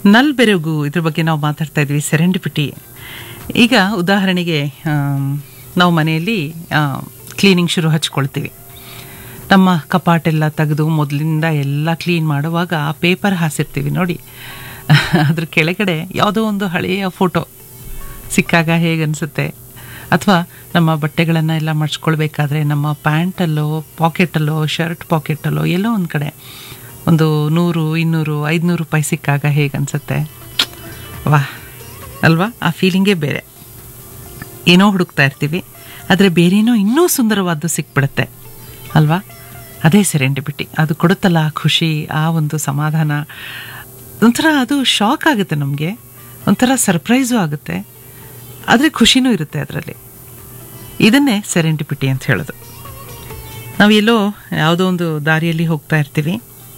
ನಲ್ ಬೆರಗು ಇದ್ರ ಬಗ್ಗೆ ನಾವು ಮಾತಾಡ್ತಾ ಇದ್ವಿ ಸೆರೆಂಡಿಪಿಟಿ ಈಗ ಉದಾಹರಣೆಗೆ ಆಮ್, ನಾವು ಮನೆಯಲ್ಲಿ ಕ್ಲೀನಿಂಗ್ ಶುರು ಹಚ್ಕೊಳ್ತೀವಿ ನಮ್ಮ ಕಪಾಟೆಲ್ಲ ತೆಗೆದು ಮೊದಲಿಂದ ಎಲ್ಲ ಕ್ಲೀನ್ ಮಾಡುವಾಗ ಆ ಪೇಪರ್ ಹಾಸಿರ್ತೀವಿ ನೋಡಿ ಅದ್ರ ಕೆಳಗಡೆ ಯಾವುದೋ ಒಂದು ಹಳೆಯ ಫೋಟೋ ಸಿಕ್ಕಾಗ ಹೇಗೆ ಅನಿಸುತ್ತೆ ಅಥವಾ ನಮ್ಮ ಬಟ್ಟೆಗಳನ್ನು ಎಲ್ಲ ಮಡ್ಚ್ಕೊಳ್ಬೇಕಾದ್ರೆ ನಮ್ಮ ಪ್ಯಾಂಟಲ್ಲೋ ಪಾಕೆಟಲ್ಲೋ ಶರ್ಟ್ ಪಾಕೆಟಲ್ಲೋ ಎಲ್ಲೋ ಒಂದು ಕಡೆ ಒಂದು ನೂರು ಇನ್ನೂರು ಐದುನೂರು ರೂಪಾಯಿ ಸಿಕ್ಕಾಗ ಹೇಗೆ ಅನಿಸುತ್ತೆ ವಾ ಅಲ್ವಾ ಆ ಫೀಲಿಂಗೇ ಬೇರೆ ಏನೋ ಹುಡುಕ್ತಾ ಇರ್ತೀವಿ ಆದರೆ ಬೇರೇನೋ ಇನ್ನೂ ಸುಂದರವಾದ್ದು ಸಿಕ್ಬಿಡುತ್ತೆ ಅಲ್ವಾ ಅದೇ ಸೆರೆಂಡಿಬಿಟಿ ಅದು ಕೊಡುತ್ತಲ್ಲ ಆ ಖುಷಿ ಆ ಒಂದು ಸಮಾಧಾನ ಒಂಥರ ಅದು ಶಾಕ್ ಆಗುತ್ತೆ ನಮಗೆ ಒಂಥರ ಸರ್ಪ್ರೈಸು ಆಗುತ್ತೆ ಆದರೆ ಖುಷಿನೂ ಇರುತ್ತೆ ಅದರಲ್ಲಿ ಇದನ್ನೇ ಸೆರೆಂಡಿಪಿಟಿ ಅಂತ ಹೇಳೋದು ನಾವು ಎಲ್ಲೋ ಯಾವುದೋ ಒಂದು ದಾರಿಯಲ್ಲಿ ಹೋಗ್ತಾ ಇರ್ತೀವಿ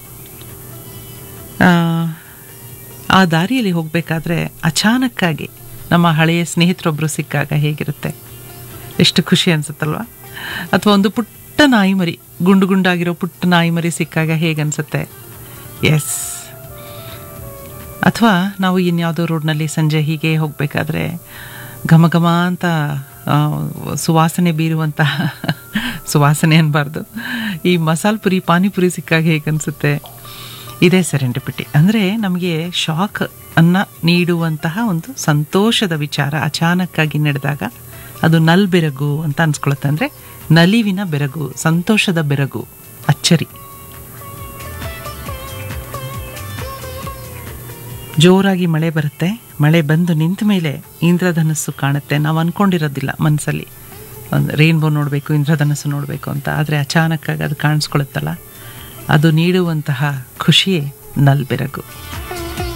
ಆ, ಆ ದಾರಿಯಲ್ಲಿ ಹೋಗಬೇಕಾದ್ರೆ ಅಚಾನಕ್ಕಾಗಿ ನಮ್ಮ ಹಳೆಯ ಸ್ನೇಹಿತರೊಬ್ಬರು ಸಿಕ್ಕಾಗ ಹೇಗಿರುತ್ತೆ ಎಷ್ಟು ಖುಷಿ ಅನ್ಸುತ್ತಲ್ವಾ ಅಥವಾ ಒಂದು ಪುಟ್ಟ ನಾಯಿ ಮರಿ ಗುಂಡು ಗುಂಡಾಗಿರೋ ಪುಟ್ಟ ನಾಯಿ ಮರಿ ಸಿಕ್ಕಾಗ ಹೇಗೆ ಅನ್ಸುತ್ತೆ ಎಸ್ ಅಥವಾ ನಾವು ಇನ್ಯಾವುದೋ ರೋಡ್ನಲ್ಲಿ ಸಂಜೆ ಹೀಗೆ ಹೋಗಬೇಕಾದ್ರೆ ಘಮ ಘಮ ಅಂತ ಆ, ಸುವಾಸನೆ ಬೀರುವಂತಹ ಸುವಾಸನೆ ಅನ್ಬಾರ್ದು ಈ ಮಸಾಲೆ ಪುರಿ ಪಾನಿಪುರಿ ಸಿಕ್ಕಾಗ ಹೇಗೆ ಅನಿಸುತ್ತೆ ಇದೇ ಸೆರೆಂಡಿಪಿಟಿ ಅಂದರೆ ನಮಗೆ ಶಾಕ್ ಅನ್ನ ನೀಡುವಂತಹ ಒಂದು ಸಂತೋಷದ ವಿಚಾರ ಅಚಾನಕ್ಕಾಗಿ ನಡೆದಾಗ ಅದು ನಲ್ ಬೆರಗು ಅಂತ ಅನ್ಸ್ಕೊಳುತ್ತೆ ಅಂದರೆ ನಲಿವಿನ ಬೆರಗು ಸಂತೋಷದ ಬೆರಗು ಅಚ್ಚರಿ ಜೋರಾಗಿ ಮಳೆ ಬರುತ್ತೆ ಮಳೆ ಬಂದು ನಿಂತ ಮೇಲೆ ಇಂದ್ರಧನಸ್ಸು ಕಾಣುತ್ತೆ ನಾವು ಅನ್ಕೊಂಡಿರೋದಿಲ್ಲ ಮನಸ್ಸಲ್ಲಿ ಒಂದು ರೈನ್ಬೋ ನೋಡಬೇಕು ಇಂದ್ರಧನಸ್ಸು ನೋಡಬೇಕು ಅಂತ ಆದರೆ ಅಚಾನಕ್ಕಾಗಿ ಅದು ಕಾಣಿಸ್ಕೊಳುತ್ತಲ್ಲ ಅದು ನೀಡುವಂತಹ ಖುಷಿಯೇ ನಲ್ಬೆರಗು